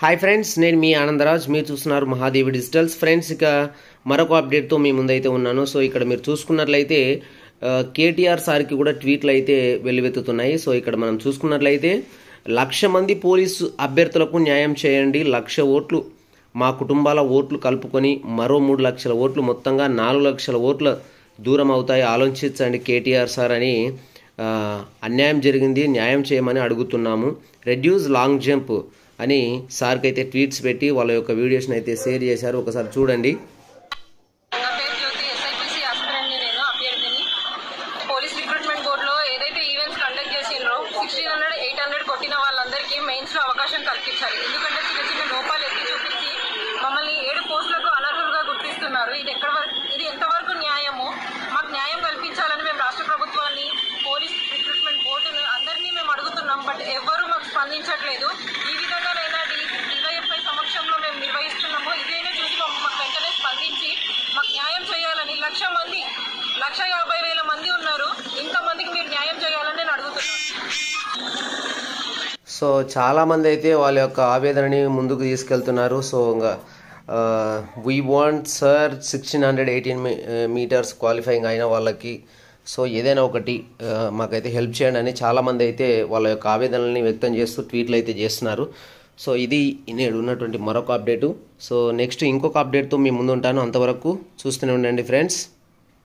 hi friends నేను మీ ఆనందరాజ్ మీరు చూస్తున్నారు మహాదేవి డిజిటల్స్ ఫ్రెండ్స్ ఇక మరొక అప్డేట్తో మీ ముందైతే ఉన్నాను సో ఇక్కడ మీరు చూసుకున్నట్లయితే ఆ, కేటీఆర్ సార్కి కూడా ట్వీట్లు అయితే వెల్లువెత్తుతున్నాయి సో ఇక్కడ మనం చూసుకున్నట్లయితే లక్ష మంది పోలీసు అభ్యర్థులకు న్యాయం చేయండి లక్ష ఓట్లు మా కుటుంబాల ఓట్లు కలుపుకొని మరో మూడు లక్షల ఓట్లు మొత్తంగా నాలుగు లక్షల ఓట్ల దూరం అవుతాయి ఆలోచించండి కేటీఆర్ సార్ అని ఆ, అన్యాయం జరిగింది న్యాయం చేయమని అడుగుతున్నాము రెడ్యూస్ లాంగ్ జంప్ అని సార్కి అయితే ట్వీట్స్ పెట్టి వాళ్ళ యొక్క వీడియోస్ని అయితే షేర్ చేశారు ఒకసారి చూడండి నా పేరు జ్యోతి ఎస్ఐపిసి ఆస్పిరెంట్ని నేను అభ్యర్థిని పోలీస్ రిక్రూట్మెంట్ బోర్డులో ఏదైతే ఈవెంట్స్ కండక్ట్ చేసిండ్రో సిక్స్టీన్ హండ్రెడ్ ఎయిట్ హండ్రెడ్ కొట్టిన వాళ్ళందరికీ మెయిన్స్ లో అవకాశం కల్పించాలి ఎందుకంటే చిన్న చిన్న లోపాలు ఎత్తి చూపించి మమ్మల్ని ఏడు పోస్టులకు అనర్హులుగా గుర్తిస్తున్నారు ఇది ఎక్కడ వరకు ఇది ఎంతవరకు న్యాయము మాకు న్యాయం కల్పించాలని మేము రాష్ట్ర ప్రభుత్వాన్ని పోలీస్ రిక్రూట్మెంట్ బోర్డును అందరినీ మేము అడుగుతున్నాం బట్ ఎవ్వరూ మాకు స్పందించట్లేదు ఈ విధంగానైనా డివైఎఫ్ఐ సమక్షంలో మేము నిర్వహిస్తున్నాము ఇదైనా చూసి మాకు మాకు వెంటనే స్పందించి మాకు న్యాయం చేయాలని లక్ష మంది లక్ష యాభై వేల మంది ఉన్నారు ఇంతమందికి మీరు న్యాయం చేయాలని నేను అడుగుతున్నాను సో చాలామంది అయితే వాళ్ళ యొక్క ఆవేదనని ముందుకు తీసుకెళ్తున్నారు సో ఇంకా we want sir sixteen hundred eighteen meters qualifying అయిన వాళ్ళకి సో ఏదైనా ఒకటి ఆ, మాకైతే హెల్ప్ చేయండి అని చాలామంది అయితే వాళ్ళ యొక్క ఆవేదనల్ని వ్యక్తం చేస్తూ ట్వీట్లు అయితే చేస్తున్నారు సో ఇది నేడు ఉన్నటువంటి మరొక అప్డేటు సో నెక్స్ట్ ఇంకొక అప్డేట్తో మీ ముందు ఉంటాను అంతవరకు చూస్తూనే ఉండండి ఫ్రెండ్స్